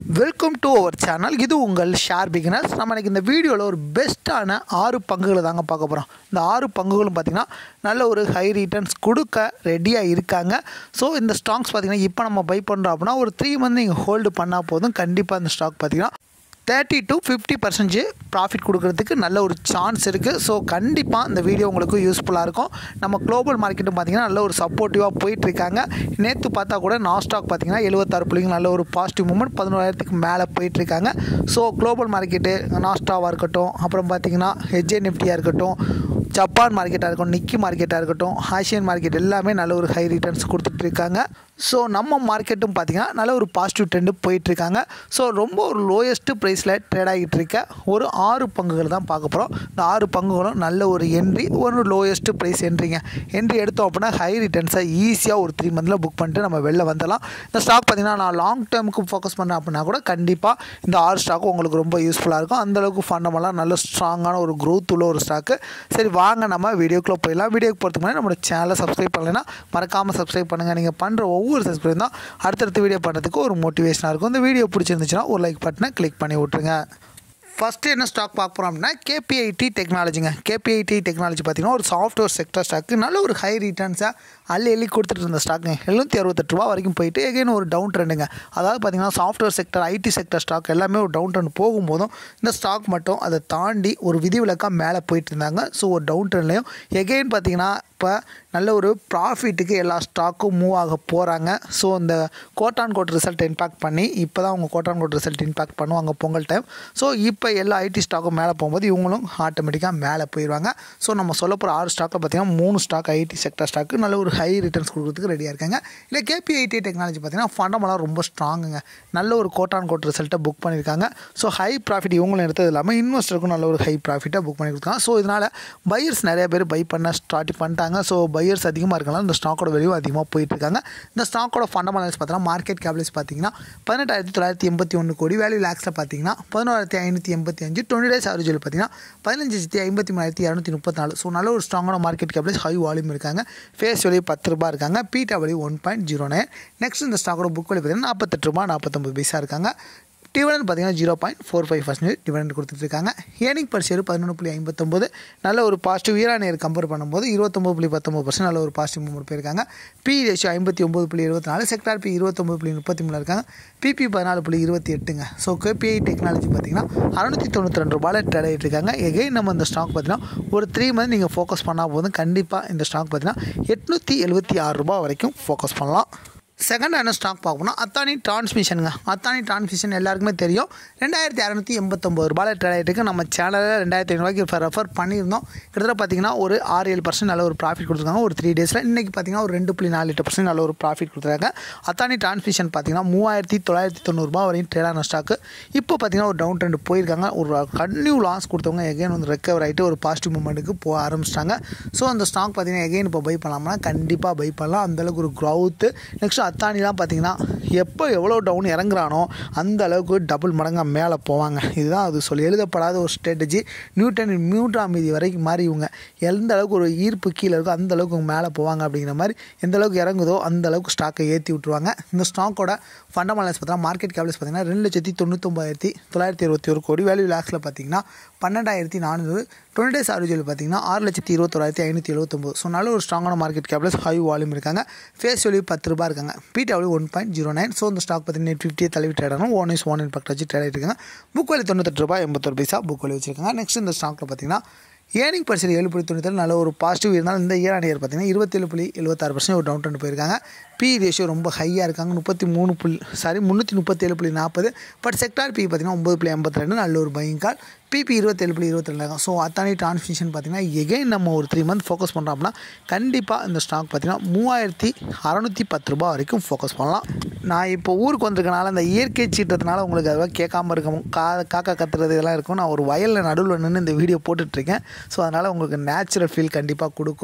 welcome to our channel இது உங்கள் share beginners நம்ம இன்னைக்கு இந்த வீடியோவில் ஒரு பெஸ்ட்டான ஆறு பங்குகளை தாங்க பார்க்க போகிறோம் இந்த ஆறு பங்குகளும் பார்த்திங்கன்னா நல்ல ஒரு ஹை ரிட்டர்ன்ஸ் கொடுக்க ரெடியாக இருக்காங்க ஸோ இந்த ஸ்டாக்ஸ் பார்த்திங்கன்னா இப்போ நம்ம பை பண்ணுறோம் அப்படின்னா ஒரு த்ரீ மந்த் நீங்கள் ஹோல்டு பண்ணால் போதும் கண்டிப்பாக இந்த ஸ்டாக் பார்த்திங்கன்னா thirty to fifty percentage profit கொடுக்கறதுக்கு நல்ல ஒரு சான்ஸ் இருக்குது ஸோ கண்டிப்பாக இந்த வீடியோ உங்களுக்கு யூஸ்ஃபுல்லாக இருக்கும் நம்ம குளோபல் மார்க்கெட்டும் பார்த்திங்கன்னா நல்ல ஒரு சப்போர்ட்டிவாக போயிட்டுருக்காங்க நேற்று பார்த்தா கூட நாஸ்டாக் பார்த்திங்கன்னா எழுபத்தாறு புள்ளிங்க நல்ல ஒரு பாசிட்டிவ் மூமெண்ட் பதினோராயிரத்துக்கு மேலே போயிட்டுருக்காங்க ஸோ குளோபல் மார்க்கெட்டு நாஸ்டாவாக இருக்கட்டும் அப்புறம் பார்த்திங்கன்னா ஹெச்ஏ நிஃப்டியாக இருக்கட்டும் ஜப்பான் மார்க்கெட்டாக இருக்கட்டும் நிக்கி மார்க்கெட்டாக இருக்கட்டும் ஆசியன் மார்க்கெட் எல்லாமே நல்ல ஒரு ஹை ரிட்டர்ன்ஸ் கொடுத்துட்டு இருக்காங்க ஸோ நம்ம மார்க்கெட்டும் பார்த்திங்கன்னா நல்ல ஒரு பாசிட்டிவ் ட்ரெண்டு போயிட்டுருக்காங்க ஸோ ரொம்ப ஒரு லோயஸ்ட்டு ப்ரைஸில் ட்ரேட் ஆகிட்டு இருக்க ஒரு ஆறு பங்குகள் தான் பார்க்க போகிறோம் இந்த ஆறு பங்குகளும் நல்ல ஒரு என்ட்ரி ஒரு லோயஸ்ட்டு ப்ரைஸ் என்ட்ரிங்க என்ட்ரி எடுத்தோம் அப்படின்னா ஹை ரிட்டர்ன்ஸை ஈஸியாக ஒரு த்ரீ மந்தில் புக் பண்ணிட்டு நம்ம வெளில வந்துடலாம் இந்த ஸ்டாக் பார்த்திங்கன்னா நான் லாங் டேர்முக்கு ஃபோக்கஸ் பண்ணேன் அப்படின்னா கூட கண்டிப்பாக இந்த ஆறு ஸ்டாக்கும் உங்களுக்கு ரொம்ப யூஸ்ஃபுல்லாக இருக்கும் அந்தளவுக்கு ஃபண்டமெல்லாம் நல்ல ஸ்ட்ராங்கான ஒரு க்ரோத் உள்ள ஒரு ஸ்டாக்கு சரி வாங்க நம்ம வீடியோக்குள்ளே போயிடலாம் வீடியோக்கு போகிறதுக்கு முன்னாடி நம்மளோட சேனலை சப்ஸ்கிரைப் பண்ணலைன்னா மறக்காமல் சப்ஸ்கிரைப் பண்ணுங்கள் நீங்கள் பண்ணுற ஒவ்வொரு சப்ஸ்கிரைப் தான் அடுத்தடுத்த வீடியோ பண்ணுறதுக்கு ஒரு மோட்டிவேஷனாக இருக்கும் இந்த வீடியோ பிடிச்சிருந்துச்சுன்னா ஒரு லைக் பட்டனை கிளிக் பண்ணி விட்ருங்க ஃபஸ்ட்டு என்ன ஸ்டாக் பார்க்க போகிறோம் அப்படின்னா கேபிஐடி டெக்னாலஜிங்க கேபிஐடி டெக்னாலஜி பார்த்தீங்கன்னா ஒரு சாஃப்ட்வேர் செக்டர் ஸ்டாக்கு நல்ல ஒரு ஹை ரிட்டர்ன்ஸாக அள்ளி அள்ளி கொடுத்துட்டு இருந்த ஸ்டாக்குங்க எழுநூற்றி அறுபத்தெட்டு ரூபா வரைக்கும் போயிட்டு எகைன் ஒரு டவுன் ட்ரெண்டுங்க அதாவது பார்த்தீங்கன்னா software sector IT sector stock எல்லாமே ஒரு டவுன் ட்ரெண்ட் போகும்போதும் இந்த ஸ்டாக் மட்டும் அதை தாண்டி ஒரு விதிவிலக்காக மேலே போயிட்டு இருந்தாங்க ஸோ ஒரு டவுன் ட்ரெண்ட்லையும் எகைன் பார்த்தீங்கன்னா இப்போ நல்ல ஒரு ப்ராஃபிட்டுக்கு எல்லா ஸ்டாக்கும் மூவ் ஆக போகிறாங்க ஸோ இந்த quarter on quarter result impact பண்ணி இப்போ தான் அவங்க quarter on quarter result impact பண்ணுவாங்க பொங்கல் டைம் ஸோ இப்போ எல்லா ஐடி ஸ்டாக்கும் மேலே போகும்போது இவங்களும் ஆட்டோமேட்டிக்காக மேலே போயிடுவாங்க ஸோ நம்ம சொல்ல போகிற ஆறு ஸ்டாக்கில் பார்த்தீங்கன்னா மூணு ஸ்டாக் ஐடி செக்டர் ஸ்டாக்கு நல்ல ஒரு ஹை ரிட்டர்ன்ஸ் கொடுக்குறதுக்கு ரெடியாக இருக்காங்க இல்லை கேபிஐடி டெக்னாலஜி பார்த்தீங்கன்னா ஃபண்டமெல்லாம் ரொம்ப ஸ்ட்ராங்குங்க நல்ல ஒரு கோட் ஆன் கோட் ரிசல்ட்டை புக் பண்ணியிருக்காங்க ஸோ ஹை ப்ராஃபிட் இவங்களும் எடுத்தது இல்லாமல் இன்வெஸ்டருக்கும் நல்ல ஒரு ஹை ப்ராஃபிட்டாக புக் பண்ணி கொடுத்தாங்க ஸோ இதனால் பையர்ஸ் நிறைய பேர் பை பண்ண ஸ்டார்ட் பண்ணிட்டாங்க ஸோ பையர்ஸ் அதிகமாக இருக்கலாம் இந்த ஸ்டாக்கோட வெளியும் அதிகமாக போயிட்டுருக்காங்க இந்த ஸ்டாக்கோட ஃபண்டமெண்டல்ஸ் பார்த்தீங்கன்னா மார்க்கெட் கேபிள்ஸ் பார்த்தீங்கன்னா பதினெட்டாயிரத்தி தொள்ளாயிரத்தி எண்பத்தி ஒன்று கோடி வேல்யூ லேக்ஸில் பார்த்தீங்கன்னா பதினோராயிரத்தி ஐநூற்றி எண்பத்தி அஞ்சு டுவெண்ட்டி டேஸ் ஆவரேஜில் பார்த்தீங்கன்னா பதினஞ்சு லட்சத்தி ஐம்பத்தி மூணாயிரத்தி இரநூத்தி முப்பத்தி நாலு ஸோ நல்ல ஒரு ஸ்ட்ராங்கான மார்க்கெட் கேபிள்ஸ் ஹை வால்யூம் இருக்காங்க ஃபேஸ் வேல்யூ பத்து ரூபா இருக்காங்க beta value one point zero nine next இந்த ஸ்டாக்கோட புக் வேல்யூ பார்த்தீங்கன்னா நாற்பத்தெட்டு ரூபா நாற்பத்தொம்பது பைசா இருக்காங்க டிவிடெண்ட் பார்த்தீங்கன்னா zero point four five percentage dividend கொடுத்துட்ருக்காங்க ஏர்னிங் பர் ஷேர் பதினொன்று புள்ளி ஐம்பத்தொம்போது நல்ல ஒரு பாசிட்டிவ் இயர் நேர் கம்பேர் பண்ணும்போது இருபத்தொம்பது புள்ளி பத்தொம்பது பர்சன்ட் நல்ல ஒரு பாசிட்டிவ் மூமெண்ட் போயிருக்காங்க பி ரேஷியோ ஐம்பத்தி ஒம்பது புள்ளி இருபத்தி நாலு செக்டார் பி இருபத்தொம்பது புள்ளி முப்பத்தி மூணு இருக்காங்க பிபி பதினாலு புள்ளி இருபத்தி எட்டுங்க ஸோ கேபிஐ டெக்னாலஜி பார்த்தீங்கன்னா அறுநூற்றி தொண்ணூற்றி ரெண்டு ரூபாயில் ட்ரேட் ஆகிட்டு இருக்காங்க எகைன் நம்ம இந்த ஸ்டாக் பார்த்தீங்கன்னா ஒரு த்ரீ மந்த் நீங்கள் ஃபோக்கஸ் பண்ணால் போதும் கண்டிப்பாக இந்த ஸ்டாக் பார்த்தீங்கன்னா எட்நூற்றி எழுபத்தி ஆறு ரூபா வரைக்கும் ஃபோக்கஸ் பண்ணலாம் செகண்ட் என்ன ஸ்டாக் பார்க்கணும்னா அத்தானி டிரான்ஸ்மிஷனுங்க அத்தானி டிரான்ஸ்மிஷன் எல்லாருக்குமே தெரியும் ரெண்டாயிரத்தி இரநூத்தி எண்பத்தொம்பது ரூபாயில் ட்ரேட் ஆகிட்டு நம்ம சேனலில் ரெண்டாயிரத்தி ஐநூறுவாய்க்கு ரெஃபர் பண்ணியிருந்தோம் கிட்டத்தட்ட பார்த்தீங்கன்னா ஒரு ஆறு ஏழு பர்சன்ட் நல்ல ஒரு ப்ராஃபிட் கொடுத்துருக்காங்க ஒரு த்ரீ டேஸில் இன்றைக்கி பார்த்தீங்கன்னா ஒரு ரெண்டு புள்ளி நாலு எட்டு பர்சன்ட் நல்ல ஒரு ப்ராஃபிட் கொடுத்துருக்காங்க அத்தானி டிரான்ஸ்மிஷன் பார்த்தீங்கன்னா மூவாயிரத்தி தொள்ளாயிரத்தி தொண்ணூறுபா வரையும் ட்ரேட் ஆன ஸ்டாக்கு இப்போ பார்த்தீங்கன்னா ஒரு டவுன் ட்ரெண்ட் போயிருக்காங்க ஒரு கன்டினியூ லாஸ் கொடுத்தவங்க எகைன் வந்து ரெக்கவர் ஆகிட்டு ஒரு பாசிட்டிவ் மூமெண்ட்டுக்கு போக ஆரம்பிச்சிட்டாங்க ஸோ அந்த ஸ்டாக் பார்த்தீங்கன்னா எகைன் இப்போ பை பண்ணலாம்னா கண்டிப்பாக பை பண்ணலாம் அந்தளவுக்கு ஒரு க்ரௌத்து நெக்ஸ்ட் அத்தானிலாம் பார்த்தீங்கன்னா எப்போ எவ்வளோ டவுன் இறங்குறானோ அந்த அளவுக்கு டபுள் மடங்காக மேலே போவாங்க இதுதான் அது சொல்லி எழுதப்படாத ஒரு ஸ்ட்ராட்டஜி நியூட்டன் நியூட்ரான் மீதி வரைக்கும் மாறி இவங்க எந்த அளவுக்கு ஒரு ஈர்ப்பு கீழே இருக்கோ அந்த அளவுக்கு இவங்க மேலே போவாங்க அப்படிங்கிற மாதிரி எந்த அளவுக்கு இறங்குதோ அந்த அளவுக்கு ஸ்டாக்கை ஏற்றி விட்ருவாங்க இந்த ஸ்டாக்கோட ஃபண்டமெண்டல்ஸ் பார்த்தீங்கன்னா மார்க்கெட் கேபிள்ஸ் பார்த்தீங்கன்னா ரெண்டு லட்சத்தி தொண்ணூத்தொம்பதாயிரத்தி தொள்ளாயிரத்தி இருபத்தி ஒரு கோடி வேல்யூ லேக்ஸில் பார்த்தீங்கன்னா பன்னெண்டாயிரத்தி நானூறு டுவெண்ட்டி டேஸ் ஆவரேஜில் பார்த்தீங்கன்னா ஆறு லட்சத்தி இருபத்தொராயிரத்தி ஐநூற்றி எழுபத்தொம்பது ஸோ நல்ல ஒரு ஸ்ட்ராங்கான மார்க்கெட் கேபிள்ஸ் ஹை வால்யூம் இருக்காங்க ஃபேஸ் வேல்யூ பத்து ரூபா இருக்காங்க PW one point zero nine so இந்த ஸ்டாக் பார்த்தீங்கன்னா நெட் ஃபிஃப்டியை தள்ளி ட்ரேட் ஆகணும் ஒன் இஸ் ஒன் இம்பாக்ட் வச்சு ட்ரேட் ஆகிருக்காங்க புக் வேலி தொண்ணூத்தெட்டு ரூபாய் எண்பத்தொரு பைசா புக் வேலி வச்சிருக்காங்க நெக்ஸ்ட் இந்த ஸ்டாக்கில் பார்த்தீங்கன்னா ஏர்னிங் பர்சன்ட் ஏழு புள்ளி தொண்ணூற்றி நல்ல ஒரு பாசிட்டிவ் இருந்தாலும் இந்த இயர் ஆன் இயர் பார்த்தீங்கன்னா இருபத்தேழு புள்ளி எழுபத்தாறு பர்சன்ட் ஒரு டவுன் ட்ரெண்ட் போயிருக்காங்க பி ரேஷியோ ரொம்ப ஹையாக இருக்காங்க முப்பத்தி மூணு புள்ளி சாரி முந்நூற்றி முப்பத்தேழு புள்ளி நாற்பது பட் செக்டார் பி பார்த்தீங்கன்னா ஒம்பது புள்ளி ஐம்பத்தி ரெண்டு நல்ல ஒரு பையிங் கால் பிபி இருபத்தேழு புள்ளி இருபத்தி ரெண்டு இருக்கும் ஸோ அத்தானி டிரான்ஸ்மிஷன் பார்த்தீங்கன்னா எகைன் நம்ம ஒரு த்ரீ மந்த் ஃபோக்கஸ் பண்ணுறோம் அப்படின்னா கண்டிப்பாக இந்த ஸ்டாக் பார்த்தீங்கன்னா மூவாயிரத்தி அறநூற்றி பத்து ரூபா வரைக்கும் ஃபோக்கஸ் பண்ணலாம் நான் இப்போ ஊருக்கு வந்திருக்கனால அந்த இயற்கை சீற்றத்தினால உங்களுக்கு அதெல்லாம் கேட்காம இருக்கும் கா காக்கா கத்துறது இதெல்லாம் இருக்கும் நான் ஒரு வயலில் நடுவில் நின்று இந்த வீடியோ போட்டுட்ருக்கேன் ஸோ அதனால் உங்களுக்கு நேச்சுரல் ஃபீல் கண்டிப்பாக கொடுக்கும்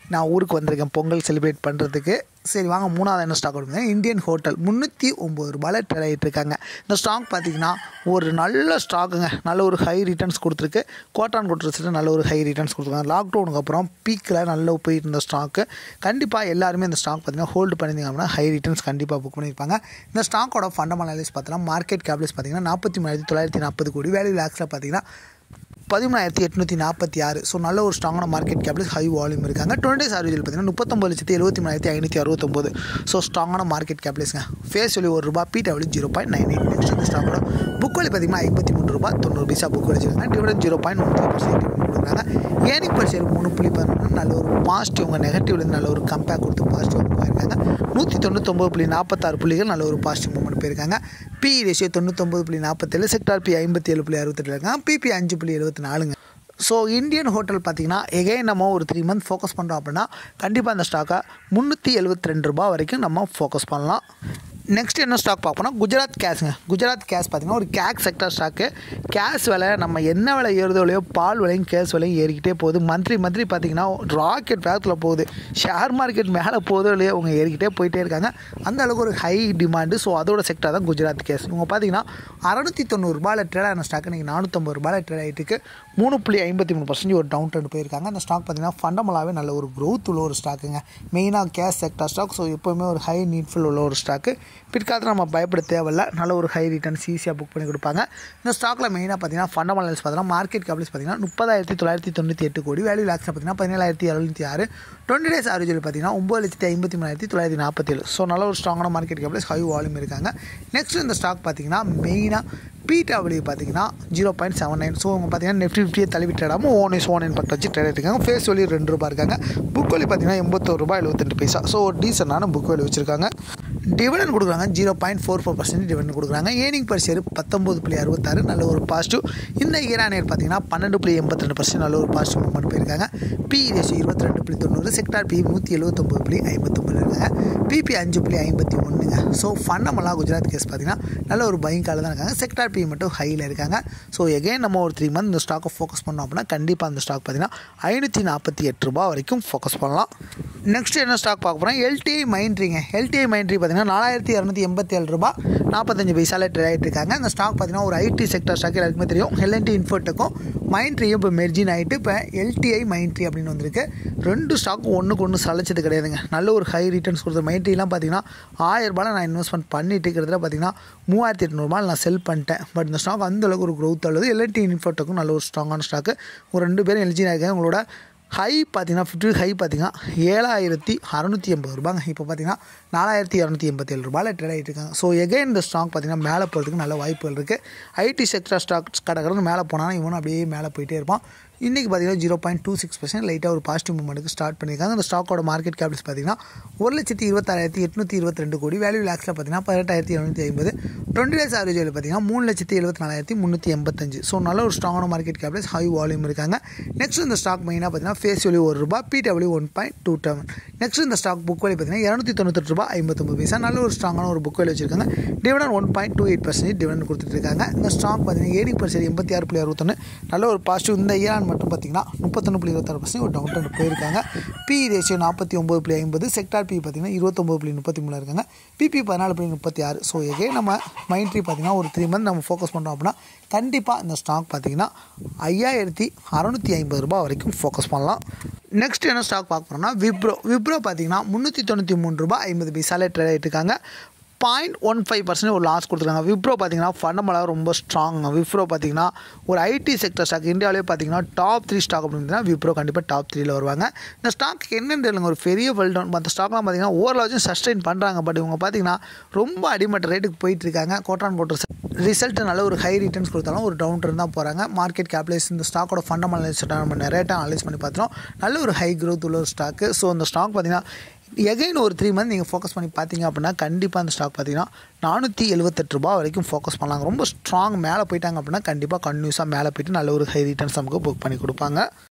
நான் ஊருக்கு வந்திருக்கேன் பொங்கல் செலிப்ரேட் பண்ணுறதுக்கு சரி வாங்க மூணாவது என்ன ஸ்டாக் கொடுங்க இந்தியன் ஹோட்டல் முந்நூற்றி ஒம்பது ரூபாயில் ட்ரேட் ஆகிட்டு இருக்காங்க இந்த ஸ்டாக் பார்த்தீங்கன்னா ஒரு நல்ல ஸ்டாக்குங்க நல்ல ஒரு ஹை ரிட்டர்ன்ஸ் கொடுத்துருக்கு கோட்டான் கொடுத்துருக்கு நல்ல ஒரு ஹை ரிட்டர்ன்ஸ் கொடுத்துருக்காங்க லாக்டவுனுக்கு அப்புறம் பீக்கில் நல்ல போயிட்டு இருந்த ஸ்டாக்கு கண்டிப்பாக எல்லாருமே இந்த ஸ்டாக் பார்த்தீங்கன்னா ஹோல்டு பண்ணியிருந்தாங்க அப்படின்னா ஹை ரிட்டர்ன்ஸ் கண்டிப்பாக புக் பண்ணியிருப்பாங்க இந்த ஸ்டாக்கோட ஃபண்டமெண்டல் அனலிஸ் பார்த்தீங்கன்னா மார்க்கெட் கேபிள்ஸ் பார்த்தீங்கன்னா நாற்பத்தி மூணாயிரத்தி தொள்ளாயிரத்தி நாற்பது கோடி வேல்யூ லேக்ஸில் பார்த்தீங்கன்னா பதிமூணாயிரத்தி எட்நூற்றி நாற்பத்தி ஆறு ஸோ நல்ல ஒரு ஸ்ட்ராங்கான மார்க்கெட் கேபிள் ஹை வால்யூம் இருக்காங்க டுவெண்ட்டி டேஸ் ஆவரேஜில் பார்த்தீங்கன்னா முப்பத்தொம்பது லட்சத்தி எழுபத்தி மூணாயிரத்தி ஐநூற்றி அறுபத்தொம்போது ஸோ ஸ்ட்ராங்கான மார்க்கெட் கேபிள்ஸ்ங்க ஃபேஸ் வேல்யூ ஒரு ரூபா P W zero point nine eight next இந்த ஸ்டாக்கோட புக் வேலி பார்த்தீங்கன்னா ஐம்பத்தி மூணு ரூபா தொண்ணூறு பைசா புக் வச்சுருக்காங்க dividend zero point one three percent கொடுக்குறாங்க ஏனிக் பர் ஷேர் மூணு புள்ளி பதினொன்று நல்ல ஒரு பாசிட்டிவ் உங்கள் நெகட்டிவ்லேருந்து நல்ல ஒரு கம்பேர் கொடுத்து பாசிட்டிவ் போயிருக்காங்க நூற்றி தொண்ணூத்தொம்பது புள்ளி நாற்பத்தாறு புள்ளிகள் நல்ல ஒரு பாசிட்டிவ் மூமெண்ட் போயிருக்காங்க பி ரேஷியோ தொண்ணூத்தொம்பது புள்ளி நாற்பத்தேழு செக்டார் பி ஐம்பத்தி ஏழு புள்ளி அறுபத்தெட்டு இருக்காங்க பிபி அஞ்சு புள்ளி எழுபத்தி நாலுங்க ஸோ இந்தியன் ஹோட்டல் பார்த்திங்கன்னா எகைன் நம்ம ஒரு த்ரீ மந்த் ஃபோக்கஸ் பண்ணுறோம் அப்படின்னா கண்டிப்பாக அந்த ஸ்டாக்கை முந்நூற்றி எழுபத்தி ரெண்டு ரூபா வரைக்கும் நம்ம ஃபோக்கஸ் பண்ணலாம் நெக்ஸ்ட் என்ன ஸ்டாக் பார்ப்போம்னா குஜராத் கேஸுங்க குஜராத் கேஸ் பார்த்திங்கன்னா ஒரு கேக் செக்டர் ஸ்டாக்கு கேஸ் விலை நம்ம என்ன விலை ஏறுதோ இல்லையோ பால் விலையும் கேஸ் விலையும் ஏறிக்கிட்டே போகுது மந்த்லி மந்த்லி பார்த்திங்கன்னா ராக்கெட் வேகத்தில் போகுது ஷேர் மார்க்கெட் மேலே போதோ இல்லையோ அவங்க ஏறிக்கிட்டே போயிட்டே இருக்காங்க அந்த அளவுக்கு ஒரு ஹை டிமாண்டு ஸோ அதோட செக்டர் தான் குஜராத் கேஸ் இவங்க பார்த்தீங்கன்னா அறநூற்றி தொண்ணூறுபாயில் ட்ரேட் ஆன ஸ்டாக் இன்றைக்கி நானூற்றம்பது ரூபாயில் ட்ரேட் ஆகிட்டு இருக்கு மூணு புள்ளி ஐம்பத்தி மூணு பர்சன்ட் ஒரு டவுன் ட்ரெண்ட் போயிருக்காங்க அந்த ஸ்டாக் பார்த்தீங்கன்னா ஃபண்டமலாகவே நல்ல ஒரு க்ரோத் உள்ள ஒரு ஸ்டாக்குங்க மெயினாக கேஸ் செக்டர் ஸ்டாக் ஸோ எப்போவுமே ஒரு ஹை நீட்ஃபுல் உள்ள ஒரு ஸ்டாக்கு பிற்காலத்தில் நம்ம பயப்பட தேவையில்ல நல்ல ஒரு ஹை ரிட்டர்ன்ஸ் ஈஸியாக புக் பண்ணி கொடுப்பாங்க இந்த ஸ்டாக்கில் மெயினாக பார்த்தீங்கன்னா ஃபண்டமெண்டல்ஸ் பார்த்தீங்கன்னா மார்க்கெட் கேபிள்ஸ் பார்த்தீங்கன்னா முப்பதாயிரத்தி தொள்ளாயிரத்தி தொண்ணூற்றி எட்டு கோடி வேல்யூ லேக்ஸ் பார்த்தீங்கன்னா பதினேழாயிரத்தி எழுநூற்றி ஆறு டுவெண்ட்டி டேஸ் ஆவரேஜில் பார்த்தீங்கன்னா ஒம்பது லட்சத்தி ஐம்பத்தி மூணாயிரத்தி தொள்ளாயிரத்தி நாற்பத்தேழு ஸோ நல்ல ஒரு ஸ்ட்ராங்கான மார்க்கெட் கேபிள்ஸ் ஹை வால்யூம் இருக்காங்க நெக்ஸ்ட் இந்த ஸ்டாக் பார்த்தீங்கன்னா மெயினாக பிடபிள்யூ பார்த்தீங்கன்னா zero point seven nine so அவங்க பார்த்தீங்கன்னா நெஃப்டி ஃபிஃப்டியை தள்ளி விட்டுடாமல் ஓன் இஸ் ஓன் இம்பெக்ட் வச்சு ட்ரேட் இருக்காங்க ஃபேஸ் வேல்யூ ரெண்டு ரூபா இருக்காங்க புக் வேல்யூ பார்த்தீங்கன்னா எண்பத்தோரு ரூபாய் எழுபத்தெட்டு பைசா ஸோ ஒரு டீசெண்டான புக் வேல்யூ வச்சிருக்காங்க டிவிடன் கொடுக்குறாங்க zero point four four percent dividend கொடுக்குறாங்க ஏர்னிங் பர் ஷேர் பத்தொம்பது புள்ளி அறுபத்தாறு நல்ல ஒரு பாசிட்டிவ் இந்த ஈரானியர் பார்த்தீங்கன்னா பன்னெண்டு புள்ளி எண்பத்தி ரெண்டு பர்சன்ட் நல்ல ஒரு பாசிட்டிவ் மூவ்மெண்ட் போயிருக்காங்க பி ரேஷியோ இருபத்தி ரெண்டு புள்ளி தொண்ணூறு செக்டார் பி நூற்றி எழுபத்தொம்பது புள்ளி ஐம்பத்தொம்பது இருக்காங்க பிபி அஞ்சு புள்ளி ஐம்பத்தி ஒன்றுங்க ஸோ ஃபண்டமெல்லாம் குஜராத் கேஸ் பார்த்தீங்கன்னா நல்ல ஒரு பையன் கால தான் இருக்காங்க செக்டார் பி மட்டும் ஹையில் இருக்காங்க ஸோ எகைன் நம்ம ஒரு த்ரீ மந்த் இந்த ஸ்டாக்கை ஃபோக்கஸ் பண்ணோம் அப்படின்னா கண்டிப்பாக அந்த ஸ்டாக் பார்த்தீங்கன்னா ஐநூற்றி நாற்பத்தி எட்டு ரூபா வரைக்கும் ஃபோக்கஸ் பண்ணலாம் நெக்ஸ்ட் என்ன ஸ்டாக் பார்க்க போகிறோம் எல்டிஐ மைண்ட்ரிங்க எல்டிஐ மைண்ட்ரி பார்த்தீங்கன்னா நாலாயிரத்தி இரநூத்தி எண்பத்தி ஏழு ரூபா நாற்பத்தஞ்சு பைசாவில் ட்ரேட் ஆகிட்டு இருக்காங்க அந்த ஸ்டாக் பார்த்தீங்கன்னா ஒரு ஐடி செக்டர் ஸ்டாக் எல்லாருக்குமே தெரியும் எல்என்டி இன்ஃபோட்டுக்கும் மைண்ட்ரியும் இப்போ மெர்ஜின் ஆகிட்டு இப்போ எல்டிஐ மைண்ட்ரி அப்படின்னு வந்திருக்கு ரெண்டு ஸ்டாக்கும் ஒன்றுக்கு ஒன்று சளைச்சது கிடையாதுங்க நல்ல ஒரு ஹை ரிட்டர்ன்ஸ் கொடுத்த மைண்ட்ரிலாம் பார்த்தீங்கன்னா ஆயிரம் ரூபாயில் நான் இன்வெஸ்ட்மெண்ட் பண்ணிட்டு இருக்கிறதுல பார்த்தீங்கன்னா மூவாயிரத்தி எட்நூறுபாயில் நான் செல் பண்ணிட்டேன் பட் இந்த ஸ்டாக் அந்த அளவுக்கு ஒரு க்ரோத் அல்லது எல்என்டி இன்ஃபோட்டுக்கும் நல்ல ஒரு ஸ்ட்ராங்கான ஸ்டாக்கு ஒரு ரெண்டு பேரும் எலிஜின் ஆகிருக்காங்க உங்களோட ஹை பார்த்தீங்கன்னா ஃபிஃப்டி ஹை பார்த்தீங்கன்னா ஏழாயிரத்தி அறநூற்றி எண்பது ரூபாங்க இப்போ பார்த்தீங்கன்னா நாலாயிரத்தி இரநூத்தி எண்பத்தி ஏழு ரூபாயில் ட்ரேட் ஆகிட்டு இருக்காங்க ஸோ எகைன் இந்த ஸ்டாக் பார்த்தீங்கன்னா மேலே போகிறதுக்கு நல்ல வாய்ப்புகள் இருக்குது ஐடி செக்டர் ஸ்டாக்ஸ் கடற்கடன்னு மேலே போனால் இவனும் அப்படியே மேலே போயிட்டே இருப்பான் இன்றைக்கி பார்த்தீங்கன்னா zero point two six percent லைட்டாக ஒரு பாசிட்டிவ் மூவ்மெண்ட்டுக்கு ஸ்டார்ட் பண்ணியிருக்காங்க அந்த ஸ்டாக்கோட மார்க்கெட் கேபிள்ஸ் பார்த்தீங்கன்னா ஒரு லட்சத்தி இருபத்தாயிரத்தி எட்நூற்றி இருபத்தி ரெண்டு கோடி வேல்யூ லேக்ஸில் பார்த்தீங்கன்னா பதினெட்டாயிரத்தி எழுநூற்றி ஐம்பது டுவெண்ட்டி டேஸ் ஆவரேஜ் பார்த்தீங்கன்னா மூணு லட்சத்தி எழுபத்தி நாலாயிரத்தி முந்நூற்றி எண்பத்தஞ்சு ஸோ நல்ல ஒரு ஸ்ட்ராங்கான மார்க்கெட் கேபிள்ஸ் ஹை வால்யூம் இருக்காங்க நெக்ஸ்ட் இந்த ஸ்டாக் மெயினாக பார்த்தீங்கன்னா ஃபேஸ் வேல்யூ ஒரு ரூபா PW one point two seven next இந்த ஸ்டாக் புக் வேல்யூ பார்த்தீங்கன்னா இரநூத்தி தொண்ணூத்தெட்டு ரூபா ஐம்பத்தொம்பது பைசா நல்ல ஒரு ஸ்ட்ராங்கான ஒரு புக் வேல்யூ வச்சிருக்காங்க dividend one point two eight percentage dividend கொடுத்துட்டு இருக்காங்க இந்த ஸ்டாக் பார்த்தீங்கன்னா ஏடிங் பர்சன்ட் எண்பத்தி ஆறு புள்ளி அறுபத்தொன்று நல்ல ஒரு பாசிட்டிவ் இந்த ஈரான் மட்டும் பார்த்தீங்கன்னா முப்பத்தொன்று புள்ளி இருபத்தாறு பர்சன்ட் ஒரு டவுன் ட்ரெண்ட் போயிருக்காங்க பி ரேஷியோ நாற்பத்தி ஒம்பது புள்ளி ஐம்பது செக்டார் பி பார்த்தீங்கன்னா இருபத்தொம்பது புள்ளி முப்பத்தி மூணு இருக்காங்க பிபி பதினாலு புள்ளி முப்பத்தி ஆறு ஸோ எகே நம்ம மைண்ட் ட்ரீ பார்த்தீங்கன்னா ஒரு த்ரீ மந்த் நம்ம ஃபோக்கஸ் பண்ணுறோம் அப்படின்னா கண்டிப்பாக இந்த ஸ்டாக் பார்த்தீங்கன்னா ஐயாயிரத்தி அறநூற்றி ஐம்பது ரூபாய் வரைக்கும் ஃபோக்கஸ் பண்ணலாம் நெக்ஸ்ட் என்ன ஸ்டாக் பார்க்க போகிறோம்னா விப்ரோ விப்ரோ பார்த்தீங்கன்னா முந்நூற்றி தொண்ணூற்றி மூணு ரூபாய் ஐம்பது பைசாலே ட்ரேட் ஆகிட்டு இருக்காங்க பாயிண்ட் ஒன் ஃபைவ் பர்சன்ட் ஒரு லாஸ் கொடுத்துருக்காங்க விப்ரோ பார்த்தீங்கன்னா ஃபண்டமெண்டாக ரொம்ப ஸ்ட்ராங் விப்ரோ பார்த்தீங்கன்னா ஒரு ஐடி செக்டர் ஸ்டாக் இந்தியாவிலே பார்த்தீங்கன்னா டாப் த்ரீ ஸ்டாக் அப்படின்னா விப்ரோ கண்டிப்பாக டாப் த்ரீல வருவாங்க இந்த ஸ்டாக் என்னன்னு தெரியலங்க ஒரு பெரிய வெல் டவுன் மற்ற ஸ்டாக்லாம் பார்த்தீங்கன்னா ஓரளவு சஸ்டைன் பண்ணுறாங்க பட் இவங்க பார்த்தீங்கன்னா ரொம்ப அடிமட்ட ரேட்டுக்கு போயிட்டு இருக்காங்க கோட்டான் கோட்டர் ரிசல்ட் நல்ல ஒரு ஹை ரிட்டர்ன்ஸ் கொடுத்தாலும் ஒரு டவுன் ட்ரெண்ட் தான் போகிறாங்க மார்க்கெட் கேப்லைஸ் இந்த ஸ்டாக்கோட ஃபண்டமெண்டல்ஸ் நம்ம நிறைய டைம் அனலைஸ் பண்ணி பார்த்தோம் நல்ல ஒரு ஹை க்ரோத் உள்ள ஒரு ஸ்டாக்கு ஸோ இந்த ஸ்டாக் பார்த்தீங்கன்னா எகைன் ஒரு த்ரீ மந்த் நீங்கள் ஃபோக்கஸ் பண்ணி பார்த்தீங்க அப்படின்னா கண்டிப்பாக அந்த ஸ்டாக் பார்த்தீங்கன்னா நானூற்றி எழுபத்தெட்டு ரூபா வரைக்கும் ஃபோக்கஸ் பண்ணலாங்க ரொம்ப ஸ்ட்ராங் மேலே போயிட்டாங்க அப்படின்னா கண்டிப்பாக கன்யூஸாக மேலே போயிட்டு நல்ல ஒரு ஹை ரிட்டர்ன்ஸ் நமக்கு புக் பண்ணி கொடுப்பாங்க